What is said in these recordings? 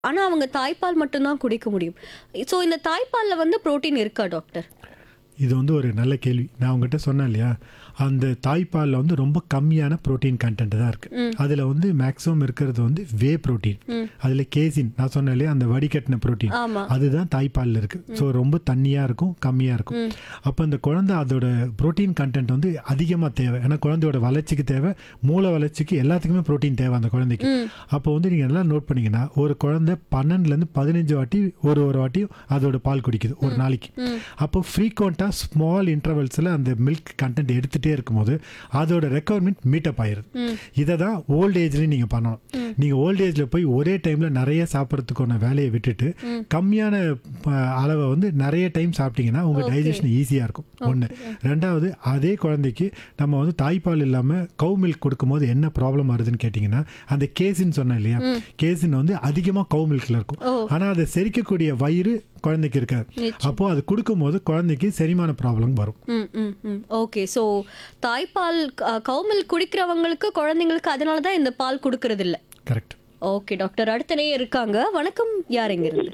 ஆனா அவங்க தாய்ப்பால் மட்டும்தான் குடிக்க முடியும் ஸோ இந்த தாய்ப்பால்ல வந்து புரோட்டீன் இருக்கா டாக்டர் இது வந்து ஒரு நல்ல கேள்வி நான் உங்ககிட்ட சொன்னேன் இல்லையா அந்த தாய்ப்பாலில் வந்து ரொம்ப கம்மியான புரோட்டீன் கண்டென்ட் தான் இருக்குது அதில் வந்து மேக்ஸிமம் இருக்கிறது வந்து வே புரோட்டீன் அதில் கேசின் நான் சொன்னேன் இல்லையா அந்த வடிகட்டின புரோட்டீன் ஆமா அதுதான் தாய்ப்பாலில் இருக்குது ஸோ ரொம்ப தண்ணியாக இருக்கும் கம்மியாக இருக்கும் அப்போ இந்த குழந்தை அதோட புரோட்டீன் கண்டென்ட் வந்து அதிகமாக தேவை ஏன்னா குழந்தையோட வளர்ச்சிக்கு தேவை மூளை வளர்ச்சிக்கு எல்லாத்துக்குமே புரோட்டீன் தேவை அந்த குழந்தைக்கு அப்போ வந்து நீங்கள் எல்லாம் நோட் பண்ணீங்கன்னா ஒரு குழந்தை பன்னெண்டுலேருந்து பதினஞ்சு வாட்டி ஒரு ஒரு வாட்டியும் அதோட பால் குடிக்குது ஒரு நாளைக்கு அப்போ ஃப்ரீக்வெண்ட்டாக ஸ்மால் இன்டர்வல்ஸில் அந்த மில்க் கண்டென்ட் எடுத்துகிட்டே இருக்கும்போது அதோட ரெக்குவயர்மெண்ட் மீட்டப் ஆயிருது இதை தான் ஓல்ட் ஏஜ்லேயும் நீங்கள் பண்ணணும் நீங்கள் ஓல்ட் ஏஜில் போய் ஒரே டைமில் நிறைய சாப்பிட்றதுக்கான வேலையை விட்டுட்டு கம்மியான ப- அளவை வந்து நிறைய டைம் சாப்பிட்டீங்கன்னா உங்கள் டைஜஷன் ஈஸியாக இருக்கும் ஒன்று ரெண்டாவது அதே குழந்தைக்கு நம்ம வந்து தாய்ப்பால் இல்லாமல் கவு மில்க் கொடுக்கும்போது என்ன ப்ராப்ளம் வருதுன்னு கேட்டிங்கன்னா அந்த கேசின் சொன்னேன் இல்லையா கேசின் வந்து அதிகமாக கவு மில்கில் இருக்கும் ஆனால் அதை செரிக்கக்கூடிய வயிறு குழந்தைக்கு இருக்காது அப்போ அது கொடுக்கும்போது குழந்தைக்கு செரிமான ப்ராப்ளம் வரும் ம் ம் ம் ஓகே ஸோ தாய்ப்பால் கவுமில் குடிக்கிறவங்களுக்கு குழந்தைங்களுக்கு அதனால தான் இந்த பால் கொடுக்கறது இல்ல கரெக்ட் ஓகே டாக்டர் அடுத்தனே இருக்காங்க வணக்கம் யார் எங்க இருந்து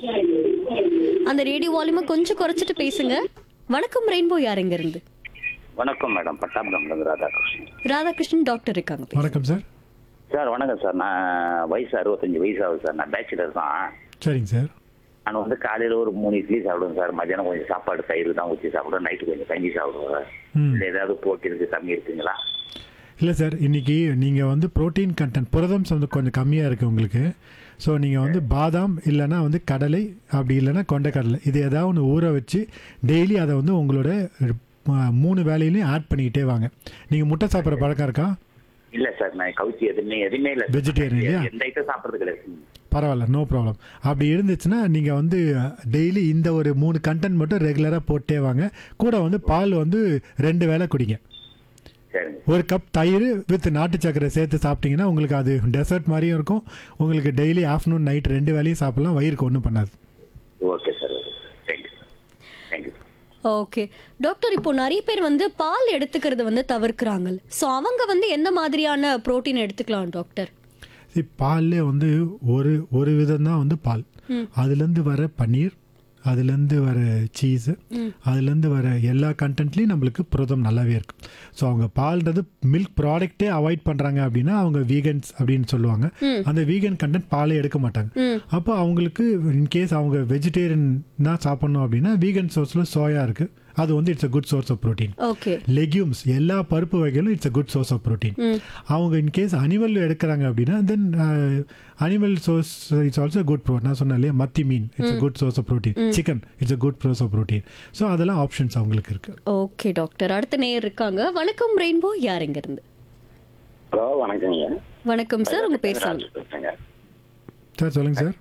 அந்த ரேடியோ வால்யூமை கொஞ்சம் குறைச்சிட்டு பேசுங்க வணக்கம் ரெயின்போ யார் எங்க இருந்து வணக்கம் மேடம் பட்டாபுரம்லேருந்து ராதாகிருஷ்ணன் ராதாகிருஷ்ணன் டாக்டர் இருக்காங்க பேசுங்க. வணக்கம் சார் சார் வணக்கம் சார் நான் வயசு அறுபத்தஞ்சு வயசு ஆகுது சார் நான் பேச்சுலர் தான் சரிங்க சார் நான் வந்து காலையில் ஒரு மூணு இட்லி சாப்பிடுவேன் சார் மத்தியானம் கொஞ்சம் சாப்பாடு தயிர் தான் ஊற்றி சாப்பிடுவேன் நைட்டு கொஞ்சம் கஞ்சி சாப்பிடுவேன் ம். இல்லை ஏதாவது போட்டி இருக்கு கம்மி இருக்குங்களா இல்லை சார் இன்னைக்கு நீங்கள் வந்து புரோட்டீன் கண்டென்ட் புரதம் வந்து கொஞ்சம் கம்மியாக இருக்குது உங்களுக்கு ஸோ நீங்கள் வந்து பாதாம் இல்லைன்னா வந்து கடலை அப்படி இல்லைன்னா கொண்டைக்கடலை இது ஏதாவது ஒன்று ஊற வச்சு டெய்லி அதை வந்து உங்களோட அஹ், மூணு வேலையிலையும் ஆட் பண்ணிக்கிட்டே வாங்க நீங்கள் முட்டை சாப்பிட்ற பழக்கம் இருக்கா இல்லை சார் நான் கவுச்சி எதுவுமே எதுவுமே இல்லை Vegetarian இல்லையா? எந்த ஐட்டம் சாப்பிட்றது கிடையாது பரவாயில்ல நோ ப்ராப்ளம் அப்படி இருந்துச்சுன்னா நீங்கள் வந்து டெய்லி இந்த ஒரு மூணு கண்டென்ட் மட்டும் ரெகுலராக போட்டே வாங்க கூட வந்து பால் வந்து ரெண்டு வேளை குடிங்க சரிங்க ஒரு கப் தயிர் வித் நாட்டு சக்கரை சேர்த்து சாப்பிட்டீங்கன்னா உங்களுக்கு அது டெசர்ட் மாதிரியும் இருக்கும் உங்களுக்கு டெய்லி ஆஃப்டர்நூன் நைட் ரெண்டு வேலையும் சாப்பிடலாம் வயிறுக்கு ஒன்றும் பண்ணாது okay sir okay sir thank you sir thank you sir okay doctor இப்போ நிறைய பேர் வந்து பால் எடுத்துக்கிறது வந்து தவிர்க்கிறாங்க ஸோ அவங்க வந்து எந்த மாதிரியான புரோட்டீன் எடுத்துக்கலாம் டாக்டர் சரி பால்லே வந்து ஒரு ஒரு விதம் தான் வந்து பால் அதுலேருந்து வர பன்னீர் அதுலேருந்து வர சீஸு அதுலேருந்து வர எல்லா கண்டென்ட்லேயும் நம்மளுக்கு புரதம் நல்லாவே இருக்கும் ஸோ அவங்க பால்ன்றது மில்க் ப்ராடக்ட்டே அவாய்ட் பண்ணுறாங்க அப்படின்னா அவங்க வீகன்ஸ் அப்படின்னு சொல்லுவாங்க அந்த வீகன் கண்டென்ட் பாலே எடுக்க மாட்டாங்க அப்போ அவங்களுக்கு இன்கேஸ் அவங்க வெஜிடேரியன் தான் சாப்பிட்ணும் அப்படின்னா வீகன் சோர்ஸில் சோயா இருக்குது அது வந்து it's a good source of protein okay legumes எல்லா பருப்பு வகைகளும் it's a good source of protein அவங்க இன்கேஸ் அனிமல் எடுக்கிறாங்க அப்படின்னா then animal source it's also good pro நான் சொன்னேன் இல்லையா மத்தி மீன் it's a good source of protein chicken it's a good source of protein so அதெல்லாம் ஆப்ஷன்ஸ் அவங்களுக்கு இருக்கு ஓகே டாக்டர் அடுத்த நேயர் இருக்காங்க வணக்கம் ரெயின்போ யார் எங்க இருந்து ஹலோ வணக்கங்க வணக்கம் சார் உங்க பேர் சொல்லுங்க பேசுங்க சார் சொல்லுங்க சார்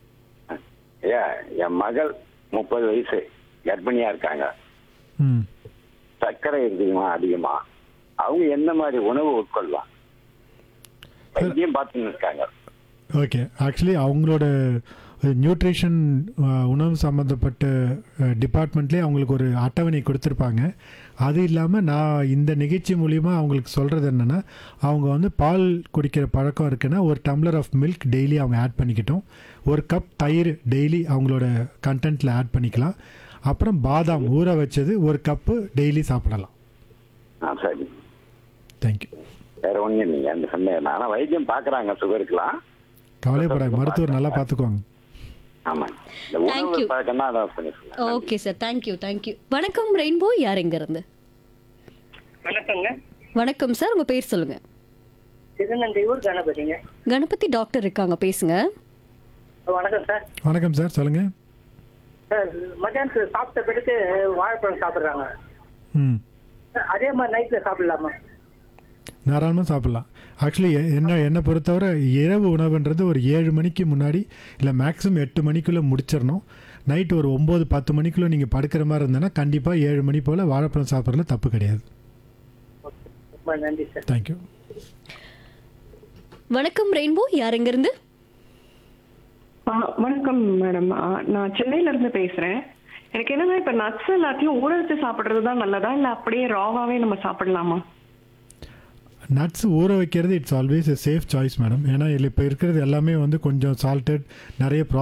ஐயா என் மகள் முப்பது வயசு கர்ப்பிணியா இருக்காங்க ம் சர்க்கரை இருக்குமா அதிகமா அவங்க எந்த மாதிரி உணவு உட்கொள்ளலாம் வைத்தியம் பார்த்துன்னு இருக்காங்க ஓகே ஆக்சுவலி அவங்களோட நியூட்ரிஷன் உணவு சம்மந்தப்பட்ட டிபார்ட்மெண்ட்லேயே அவங்களுக்கு ஒரு அட்டவணை கொடுத்துருப்பாங்க அது இல்லாமல் நான் இந்த நிகழ்ச்சி மூலிமா அவங்களுக்கு சொல்கிறது என்னென்னா அவங்க வந்து பால் குடிக்கிற பழக்கம் இருக்குன்னா ஒரு டம்ளர் ஆஃப் மில்க் டெய்லி அவங்க ஆட் பண்ணிக்கிட்டோம் ஒரு கப் தயிர் டெய்லி அவங்களோட கண்டென்ட்டில் ஆட் பண்ணிக்கலாம் அப்புறம் பாதாம் ஊற வச்சது ஒரு கப்பு டெய்லி சாப்பிடலாம் ஆ சரி தேங்க்யூ வேற ஒன்றும் இல்லைங்க அந்த சந்தேகம் ஆனால் வைத்தியம் பார்க்குறாங்க சுகருக்குலாம் கவலைப்படாது மருத்துவர் நல்லா பார்த்துக்குவாங்க ஆமாங்க இந்த Thank உணவு you. பழக்கம் தான் அதான் பண்ணிக்கலாம் ஓகே சார் தேங்க்யூ தேங்க்யூ வணக்கம் ரெயின்போ யார் எங்க இருந்து வணக்கங்க வணக்கம் சார் உங்க பேர் சொல்லுங்க திருநந்தையூர் கணபதிங்க கணபதி டாக்டர் இருக்காங்க பேசுங்க வணக்கம் சார் வணக்கம் சார் சொல்லுங்கள் சார் மத்தியானத்துக்கு சாப்பிட்ட பிறகு வாழைப்பழம் சாப்பிட்றாங்க ம் அதே மாதிரி நைட்டில் சாப்பிடலாமா தாராளமாக சாப்பிட்லாம் ஆக்சுவலி என்ன என்னை பொறுத்தவரை இரவு உணவுன்றது ஒரு ஏழு மணிக்கு முன்னாடி இல்லை மேக்ஸிமம் எட்டு மணிக்குள்ளே முடிச்சிடணும் நைட்டு ஒரு ஒம்பது பத்து மணிக்குள்ளே நீங்கள் படுக்கிற மாதிரி இருந்தேன்னா கண்டிப்பாக ஏழு மணி போல் வாழைப்பழம் சாப்பிட்றதுல தப்பு கிடையாது ரொம்ப நன்றி சார் தேங்க்யூ வணக்கம் ரெயின்போ யார் எங்க இருந்து ஆ, வணக்கம் மேடம் ஆ, நான் சென்னையில இருந்து பேசுறேன் எனக்கு என்னன்னா இப்ப நட்ஸ் எல்லாத்தையும் ஊற வச்சு சாப்பிடுறது தான் நல்லதா இல்ல அப்படியே ராவாவே நம்ம சாப்பிடலாமா நட்ஸ் ஊற வைக்கிறது it's always a safe choice madam ஏன்னா இதில் இப்போ இருக்கிறது எல்லாமே வந்து கொஞ்சம் சால்டட் நிறைய ப்ரா